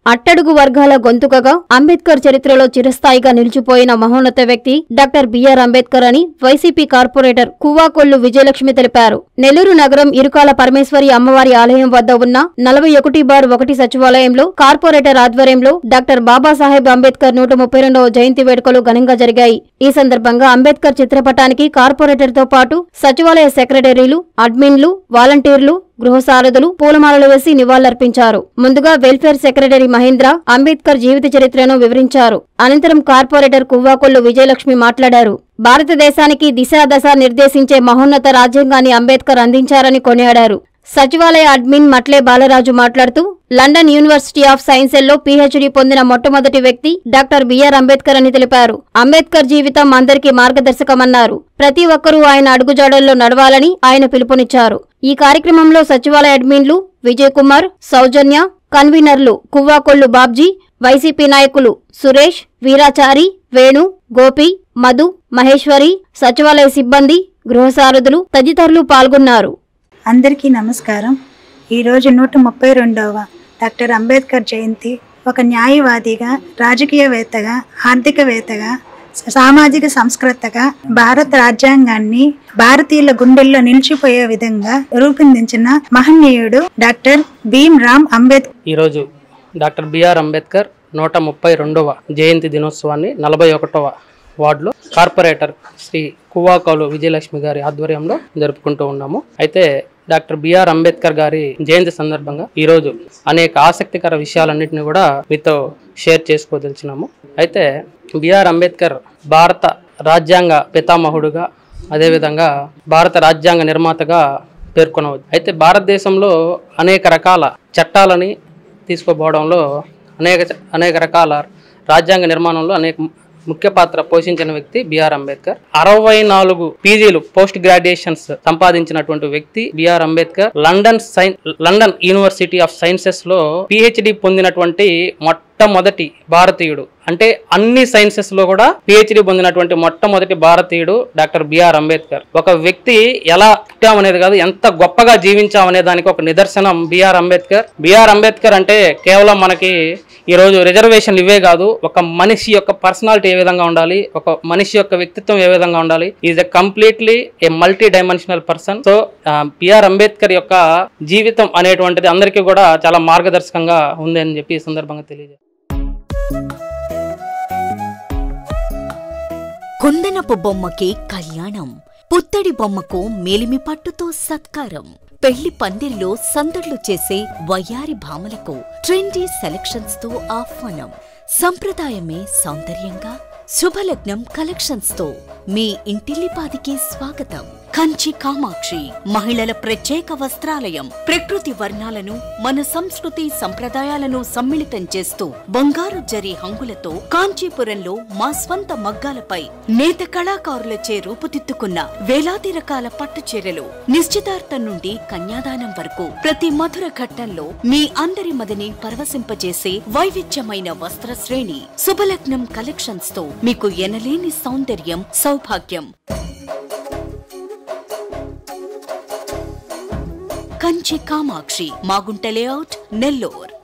అట్టడుగు వర్గాల గొంతుకగా అంబేద్కర్ చరిత్రలో చిరస్థాయిగా నిలిచిపోయిన మహోన్నత వ్యక్తి డాక్టర్ బిఆర్ అంబేద్కర్ అని వైసీపీ కార్పొరేటర్ కువ్వాకొల్లు విజయలక్ష్మి తెలిపారు నెల్లూరు నగరం ఇరుకాల పరమేశ్వరి అమ్మవారి ఆలయం వద్ద ఉన్న నలభై ఒకటి బార్ ఒకటి సచివాలయంలో కార్పొరేటర్ ఆధ్వర్యంలో డాక్టర్ బాబాసాహెబ్ అంబేద్కర్ నూట ముప్పై రెండవ జయంతి వేడుకలు ఘనంగా జరిగాయి ఈ సందర్భంగా అంబేద్కర్ చిత్రపటానికి కార్పొరేటర్ తో పాటు సచివాలయ సెక్రటరీలు అడ్మిన్లు వాలంటీర్లు గృహసారథులు పూలమాలలు వేసి నివాళులర్పించారు ముందుగా వెల్ఫేర్ సెక్రటరీ మహేంద్ర అంబేద్కర్ జీవిత చరిత్రను వివరించారు అనంతరం కార్పొరేటర్ కువ్వాకొల్లు విజయలక్ష్మి మాట్లాడారు భారతదేశానికి దిశా దశ నిర్దేశించే మహోన్నత రాజ్యాంగాన్ని అంబేద్కర్ అందించారని కొనియాడారు సచివాలయ అడ్మిన్ మట్లే బాలరాజు మాట్లాడుతూ లండన్ యూనివర్సిటీ ఆఫ్ సైన్సెల్లో పీహెచ్డీ పొందిన మొట్టమొదటి వ్యక్తి డాక్టర్ బిఆర్ అంబేద్కర్ అని తెలిపారు అంబేద్కర్ జీవితం అందరికీ మార్గదర్శకమన్నారు ప్రతి ఒక్కరూ ఆయన అడుగుజాడల్లో నడవాలని ఆయన పిలుపునిచ్చారు ఈ కార్యక్రమంలో సచివాలయ అడ్మిన్లు విజయ్ కుమార్ సౌజన్య కన్వీనర్లు కువ్వాకొల్లు బాబ్జీ వైసీపీ నాయకులు సురేష్ వీరాచారి వేణు గోపి మధు మహేశ్వరి సచివాలయ సిబ్బంది గృహసారథులు తదితరులు పాల్గొన్నారు అందరికీ నమస్కారం ఈరోజు నూట ముప్పై రెండవ డాక్టర్ అంబేద్కర్ జయంతి ఒక న్యాయవాదిగా రాజకీయవేత్తగా ఆర్థికవేత్తగా సామాజిక సంస్కృతగా భారత రాజ్యాంగాన్ని భారతీయుల గుండెల్లో నిలిచిపోయే విధంగా రూపొందించిన మహనీయుడు డాక్టర్ భీమ్ రామ్ అంబేద్కర్ ఈరోజు డాక్టర్ బిఆర్ అంబేద్కర్ నూట ముప్పై రెండవ జయంతి దినోత్సవాన్ని నలభై ఒకటవ వార్డులో కార్పొరేటర్ శ్రీ కువ్వాకౌలు విజయలక్ష్మి గారి ఆధ్వర్యంలో జరుపుకుంటూ ఉన్నాము అయితే డాక్టర్ బిఆర్ అంబేద్కర్ గారి జయంతి సందర్భంగా ఈరోజు అనేక ఆసక్తికర విషయాలన్నింటినీ కూడా మీతో షేర్ చేసుకోదలిచినాము అయితే బిఆర్ అంబేద్కర్ భారత రాజ్యాంగ పితామహుడుగా అదేవిధంగా భారత రాజ్యాంగ నిర్మాతగా పేర్కొనవచ్చు అయితే భారతదేశంలో అనేక రకాల చట్టాలని తీసుకుపోవడంలో అనేక చ- అనేక రకాల రాజ్యాంగ నిర్మాణంలో అనేక ము- ముఖ్య పాత్ర పోషించిన వ్యక్తి బిఆర్ అంబేద్కర్ అరవై నాలుగు పీజీలు పోస్ట్ గ్రాడ్యుయేషన్స్ సంపాదించినటువంటి వ్యక్తి బిఆర్ అంబేద్కర్ లండన్ సైన్ లండన్ యూనివర్సిటీ ఆఫ్ సైన్సెస్ లో పిహెచ్డి పొందినటువంటి మొట్టమొదటి భారతీయుడు అంటే అన్ని సైన్సెస్ లో కూడా పిహెచ్డి పొందినటువంటి మొట్టమొదటి భారతీయుడు డాక్టర్ బిఆర్ అంబేద్కర్ ఒక వ్యక్తి ఎలా పుట్టామనేది కాదు ఎంత గొప్పగా జీవించామనే దానికి ఒక నిదర్శనం బిఆర్ అంబేద్కర్ బిఆర్ అంబేద్కర్ అంటే కేవలం మనకి ఈ రోజు రిజర్వేషన్లు ఇవే కాదు ఒక మనిషి యొక్క పర్సనాలిటీ ఏ విధంగా ఉండాలి ఒక మనిషి యొక్క వ్యక్తిత్వం ఏ విధంగా ఉండాలి is a completely a multi dimensional person so B R Ambedkar యొక్క జీవితం అనేటువంటిది అందరికీ కూడా చాలా మార్గదర్శకంగా ఉంది అని చెప్పి ఈ సందర్భంగా తెలియజేస్తాను కుందనపు బొమ్మకి కళ్యాణం పుత్తడి బొమ్మకు మేలిమి పట్టుతో సత్కారం పెళ్లి పందిర్లో సందడ్లు చేసే వయ్యారి భామలకు ట్రెండీ సెలక్షన్స్ తో ఆహ్వానం సంప్రదాయమే సౌందర్యంగా శుభలగ్నం కలెక్షన్స్ తో మీ ఇంటిల్లిపాదికి స్వాగతం కంచి కామాక్షి మహిళల ప్రత్యేక వస్త్రాలయం ప్రకృతి వర్ణాలను మన సంస్కృతి సంప్రదాయాలను సమ్మిళితం చేస్తూ బంగారు జరి హంగులతో కాంచీపురంలో మా స్వంత మగ్గాలపై నేత కళాకారులచే రూపుదిద్దుకున్న వేలాది రకాల పట్టు చీరలు నిశ్చితార్థం నుండి కన్యాదానం వరకు ప్రతి మధుర ఘట్టంలో మీ అందరి మదిని పరవశింపజేసే వైవిధ్యమైన వస్త్ర శ్రేణి శుభలగ్నం కలెక్షన్స్ తో మీకు ఎనలేని సౌందర్యం సౌభాగ్యం కంచి కామాక్షి మాగుంట లేఅవుట్ నెల్లూర్